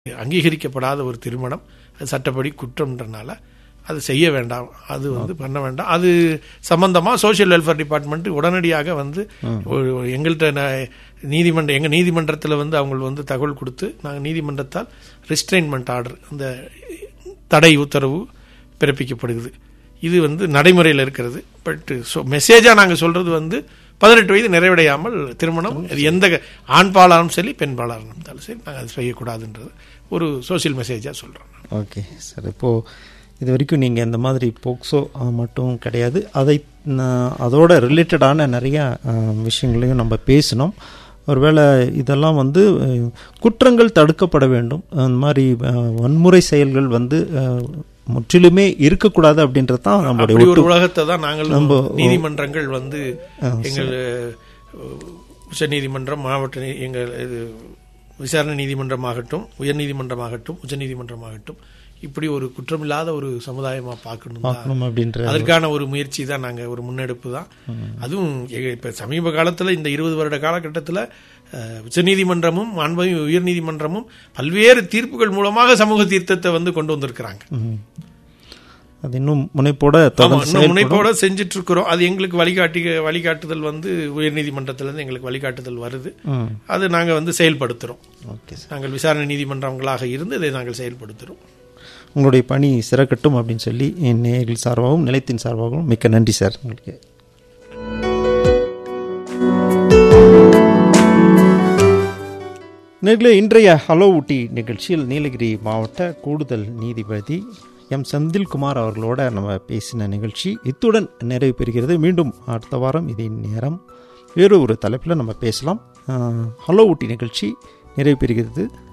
அங்கீகரிக்கப்படாத ஒரு திருமணம் அது சட்டப்படி குற்றம்ன்றனால அது செய்ய வேண்டாம் அது வந்து பண்ண வேண்டாம் அது சம்பந்தமா சோஷியல் வெல்ஃபேர் டிபார்ட்மெண்ட் உடனடியாக வந்து ஒரு- ஒரு எங்கள்கிட்ட ந- நீதிமன்ற எங்க நீதிமன்றத்தில் வந்து அவங்க வந்து தகவல் கொடுத்து நாங்கள் நீதிமன்றத்தால் ரிஸ்ட்ரெயின்மெண்ட் ஆர்டர் அந்த தடை உத்தரவு பிறப்பிக்கப்படுகிறது இது வந்து நடைமுறையில் இருக்கிறது பட் ஸோ மெசேஜாக நாங்கள் சொல்றது வந்து பதினெட்டு வயது நிறைவடையாமல் திருமணம் அது எந்த ஆண் பாலாரும் சரி பெண் பாலாரும் இருந்தாலும் சரி நாங்கள் அது செய்யக்கூடாதுன்றது ஒரு சோஷியல் மெசேஜாக சொல்கிறோம் ஓகே சார் இப்போது இது வரைக்கும் நீங்கள் இந்த மாதிரி போக்சோ அஹ், மட்டும் கிடையாது அதை ந- அதோட ரிலேட்டடான நிறைய அஹ், விஷயங்களையும் நம்ம பேசினோம் ஒருவேளை இதெல்லாம் வந்து அஹ், குற்றங்கள் தடுக்கப்பட வேண்டும் அந்த மாதிரி அஹ், வன்முறை செயல்கள் வந்து அஹ், முற்றிலுமே இருக்கக்கூடாது அப்படின்றது தான் நம்மளுடைய அப்படி ஒரு ஒட்டு உலகத்தை தான் நாங்கள் நம்ம- நீதிமன்றங்கள் வந்து எங்கள் உச்ச நீதிமன்றம் மாவட்ட நீ- எங்கள் இது விசாரணை நீதிமன்றமாகட்டும் உயர் நீதிமன்றமாகட்டும் உச்ச நீதிமன்றமாகட்டும் இப்படி ஒரு குற்றமில்லாத ஒரு சமுதாயமா பார்க்கணும் தான் பார்க்கணும் அப்படின்ற அதற்கான ஒரு முயற்சி தான் நாங்க ஒரு முன்னெடுப்பு தான் அதுவும் எங்க- இப்ப சமீப காலத்துல இந்த இருபது வருட காலகட்டத்தில் உச்சநீதிமன்றமும் மாண்புமிகு உயர் நீதிமன்றமும் பல்வேறு தீர்ப்புகள் மூலமாக சமூக தீர்த்தத்தை வந்து கொண்டு வந்திருக்கிறாங்க ம். அது இன்னும் முனைப்போட ஆமா, தொடர்ந்து இன்னும் செயல்படும். முனைப்போட செஞ்சுட்டு இருக்கிறோம் அது எங்களுக்கு வழிகாட்டி வழிகாட்டுதல் வந்து உயர்நீதிமன்றத்திலிருந்து எங்களுக்கு வழிகாட்டுதல் வருது ம் அது நாங்க வந்து செயல்படுத்துறோம் ஓகே சார் நாங்கள் விசாரணை நீதிமன்றங்களாக இருந்து இதை நாங்கள் செயல்படுத்துறோம் உங்களுடைய பணி சிறக்கட்டும் அப்படின்னு சொல்லி என் நேயர்கள் சார்பாகவும் நிலையத்தின் சார்பாகவும் மிக்க நன்றி சார் உங்களுக்கு நேர்களே இன்றைய ஹலோ ஊட்டி நிகழ்ச்சியில் நீலகிரி மாவட்ட கூடுதல் நீதிபதி எம் செந்தில்குமார் அவர்களோட நம்ம பேசின நிகழ்ச்சி இத்துடன் நிறைவு பெறுகிறது மீண்டும் அடுத்த வாரம் இதே நேரம் வேறு ஒரு தலைப்பில் நம்ம பேசலாம் அஹ், ஹலோ ஊட்டி நிகழ்ச்சி நிறைவு பெறுகிறது